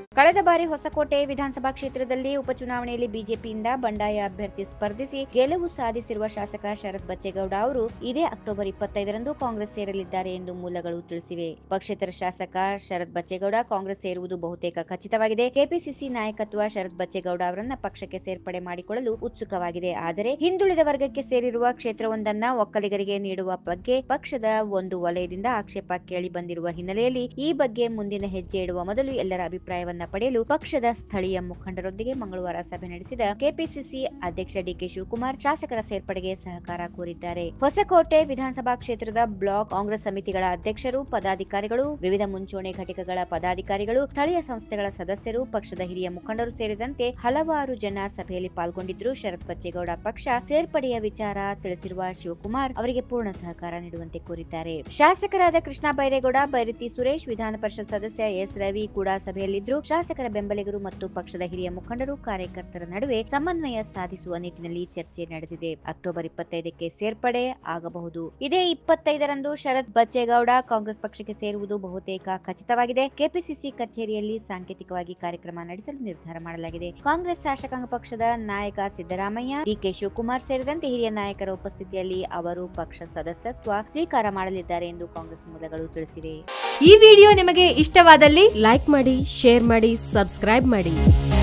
ಕಳೆದ ಬಾರಿ ಹೊಸಕೋಟೆ ವಿಧಾನಸಭಾ ಕ್ಷೇತ್ರದಲ್ಲಿ ಉಪಚುನಾವಣೆಯಲ್ಲಿ ಬಿಜೆಪಿಯಿಂದ ಬಂಡಾಯ ಅಭ್ಯರ್ಥಿ ಸ್ಪರ್ಧಿಸಿ ಗೆಲುವು ಸಾಧಿಸಿರುವ ಶಾಸಕ ಶರತ್ ಬಚ್ಚೇಗೌಡ ಅವರು ಇದೇ ಅಕ್ಟೋಬರ್ ಇಪ್ಪತ್ತೈದರಂದು ಕಾಂಗ್ರೆಸ್ ಸೇರಲಿದ್ದಾರೆ ಎಂದು ಮೂಲಗಳು ತಿಳಿಸಿವೆ ಪಕ್ಷೇತರ ಶಾಸಕ ಶರತ್ ಬಚ್ಚೇಗೌಡ ಕಾಂಗ್ರೆಸ್ ಸೇರುವುದು ಬಹುತೇಕ ಖಚಿತವಾಗಿದೆ ಕೆಪಿಸಿಸಿ ನಾಯಕತ್ವ ಶರತ್ ಬಚ್ಚೇಗೌಡ ಅವರನ್ನ ಪಕ್ಷಕ್ಕೆ ಸೇರ್ಪಡೆ ಮಾಡಿಕೊಳ್ಳಲು ಉತ್ಸುಕವಾಗಿದೆ ಆದರೆ ಹಿಂದುಳಿದ ವರ್ಗಕ್ಕೆ ಸೇರಿರುವ ಕ್ಷೇತ್ರವೊಂದನ್ನ ಒಕ್ಕಲಿಗರಿಗೆ ನೀಡುವ ಬಗ್ಗೆ ಪಕ್ಷದ ಒಂದು ವಲಯದಿಂದ ಆಕ್ಷೇಪ ಕೇಳಿ ಬಂದಿರುವ ಹಿನ್ನೆಲೆಯಲ್ಲಿ ಈ ಬಗ್ಗೆ ಮುಂದಿನ ಹೆಜ್ಜೆ ಇಡುವ ಮೊದಲು ಎಲ್ಲರ ಅಭಿಪ್ರಾಯವನ್ನ ಪಡೆಯಲು ಪಕ್ಷದ ಸ್ಥಳೀಯ ಮುಖಂಡರೊಂದಿಗೆ ಮಂಗಳವಾರ ಸಭೆ ನಡೆಸಿದ ಕೆಪಿಸಿಸಿ ಅಧ್ಯಕ್ಷ ಡಿಕೆ ಶಿವಕುಮಾರ್ ಶಾಸಕರ ಸೇರ್ಪಡೆಗೆ ಸಹಕಾರ ಕೋರಿದ್ದಾರೆ ಹೊಸಕೋಟೆ ವಿಧಾನಸಭಾ ಕ್ಷೇತ್ರದ ಬ್ಲಾಕ್ ಕಾಂಗ್ರೆಸ್ ಸಮಿತಿಗಳ ಅಧ್ಯಕ್ಷರು ಪದಾಧಿಕಾರಿಗಳು ವಿವಿಧ ಮುಂಚೂಣಿ ಘಟಕಗಳ ಪದಾಧಿಕಾರಿಗಳು ಸ್ಥಳೀಯ ಸಂಸ್ಥೆಗಳ ಸದಸ್ಯರು ಪಕ್ಷದ ಹಿರಿಯ ಮುಖಂಡರು ಸೇರಿದಂತೆ ಹಲವಾರು ಜನ ಸಭೆಯಲ್ಲಿ ಪಾಲ್ಗೊಂಡಿದ್ರು ಶರತ್ ಬಚ್ಚೇಗೌಡ ಪಕ್ಷ ಸೇರ್ಪಡೆಯ ವಿಚಾರ ತಿಳಿಸಿರುವ ಶಿವಕುಮಾರ್ ಅವರಿಗೆ ಪೂರ್ಣ ಸಹಕಾರ ನೀಡುವಂತೆ ಕೋರಿದ್ದಾರೆ ಶಾಸಕರಾದ ಕೃಷ್ಣ ಬೈರೇಗೌಡ ಬೈರತಿ ಸುರೇಶ್ ವಿಧಾನ ಪರಿಷತ್ ಸದಸ್ಯ ಎಸ್ ರವಿ ಕೂಡ ಸಭೆಯಲ್ಲಿದ್ದರು ಶಾಸಕರ ಬೆಂಬಲಿಗರು ಮತ್ತು ಪಕ್ಷದ ಹಿರಿಯ ಮುಖಂಡರು ಕಾರ್ಯಕರ್ತರ ನಡುವೆ ಸಮನ್ವಯ ಸಾಧಿಸುವ ನಿಟ್ಟಿನಲ್ಲಿ ಚರ್ಚೆ ನಡೆದಿದೆ ಅಕ್ಟೋಬರ್ ಇಪ್ಪತ್ತೈದಕ್ಕೆ ಸೇರ್ಪಡೆ ಆಗಬಹುದು ಇದೇ ಇಪ್ಪತ್ತೈದರಂದು ಶರತ್ ಬಚ್ಚೇಗೌಡ ಕಾಂಗ್ರೆಸ್ ಪಕ್ಷಕ್ಕೆ ಸೇರುವುದು ಬಹುತೇಕ ಖಚಿತವಾಗಿದೆ ಕೆಪಿಸಿಸಿ ಕಚೇರಿಯಲ್ಲಿ ಸಾಂಕೇತಿಕವಾಗಿ ಕಾರ್ಯಕ್ರಮ ನಡೆಸಲು ನಿರ್ಧಾರ ಮಾಡಲಾಗಿದೆ ಕಾಂಗ್ರೆಸ್ ಶಾಸಕಾಂಗ ಪಕ್ಷದ ನಾಯಕ ಸಿದ್ದರಾಮಯ್ಯ ಡಿಕೆ ಶಿವಕುಮಾರ್ ಸೇರಿದಂತೆ ಹಿರಿಯ ನಾಯಕರ ಉಪಸ್ಥಿತಿಯಲ್ಲಿ ಅವರು ಪಕ್ಷ ಸದಸ್ಯತ್ವ ಸ್ವೀಕಾರ ಮಾಡಲಿದ್ದಾರೆ ಎಂದು ಕಾಂಗ್ರೆಸ್ ಮೂಲಗಳು ತಿಳಿಸಿವೆ ಈ ವಿಡಿಯೋ ನಿಮಗೆ ಇಷ್ಟವಾದಲ್ಲಿ ಲೈಕ್ ಮಾಡಿ ಶೇರ್ ಮಾಡಿ ಸಬ್ಸ್ಕ್ರೈಬ್ ಮಾಡಿ